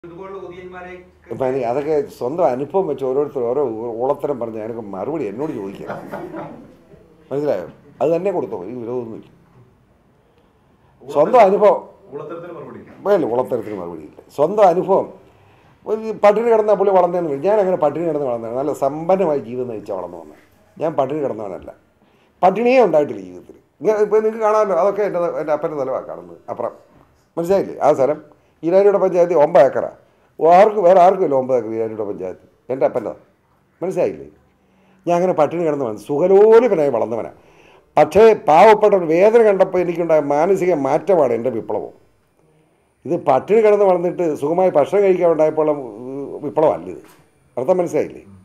ഇതുപോലുള്ള ഒതിയന്മാരെ ഇപ്പം എനിക്ക് അതൊക്കെ സ്വന്തം അനുഭവം വെച്ച് ഓരോരുത്തർ ഓരോ ഉളത്തരം പറഞ്ഞ് അതിനൊക്കെ മറുപടി എന്നോട് ചോദിക്കാം മനസ്സിലായോ അത് തന്നെ കൊടുത്തോ ഈ വിരോധമൊന്നുമില്ല സ്വന്തം അനുഭവം ഉളത്തരത്തിന് മറുപടി ഇല്ല. വേല ഉളത്തരത്തിന് മറുപടിയില്ല സ്വന്തം അനുഭവം ഒരു പട്ടിണി കിടന്ന പുള്ളി വളർന്നതെന്ന് ഞാൻ അങ്ങനെ പട്ടിണി കിടന്ന് വളർന്നതാണ് നല്ല സമ്പന്നമായി ജീവിതം നയിച്ചാൽ വളർന്നു വന്നത് ഞാൻ പട്ടിണി കിടന്നവനല്ല പട്ടിണിയേ ഉണ്ടായിട്ടില്ല ജീവിതത്തിൽ ഇങ്ങനെ ഇപ്പോൾ നിങ്ങൾക്ക് കാണാമല്ലോ അതൊക്കെ എൻ്റെ എൻ്റെ അപ്പൻ്റെ നിലവാണ് കാണുന്നത് അപ്പുറം മനസ്സിലായില്ലേ ആ സ്ഥലം ഈരാനിയുടെ പഞ്ചായത്ത് ഒമ്പത് ഏക്കറാണ് ആർക്കും വേറെ ആർക്കും ഇല്ല ഒമ്പത് ഏക്കർ ഈരാനിയുടെ പഞ്ചായത്ത് എൻ്റെ അപ്പൻ്റെ മനസ്സിലായില്ലേ ഞാൻ അങ്ങനെ പട്ടിണി കിടന്നവൻ സുഖലോലിപനായി വളർന്നവനാണ് പക്ഷേ പാവപ്പെട്ട ഒരു വേദന കണ്ടപ്പോൾ എനിക്കുണ്ടായ മാനസിക മാറ്റമാണ് എൻ്റെ വിപ്ലവം ഇത് പട്ടിണി കിടന്ന് വളർന്നിട്ട് സുഖമായി ഭക്ഷണം കഴിക്കാൻ ഉണ്ടായപ്പോൾ വിപ്ലവമല്ല ഇത് അർത്ഥം മനസ്സിലായില്ലേ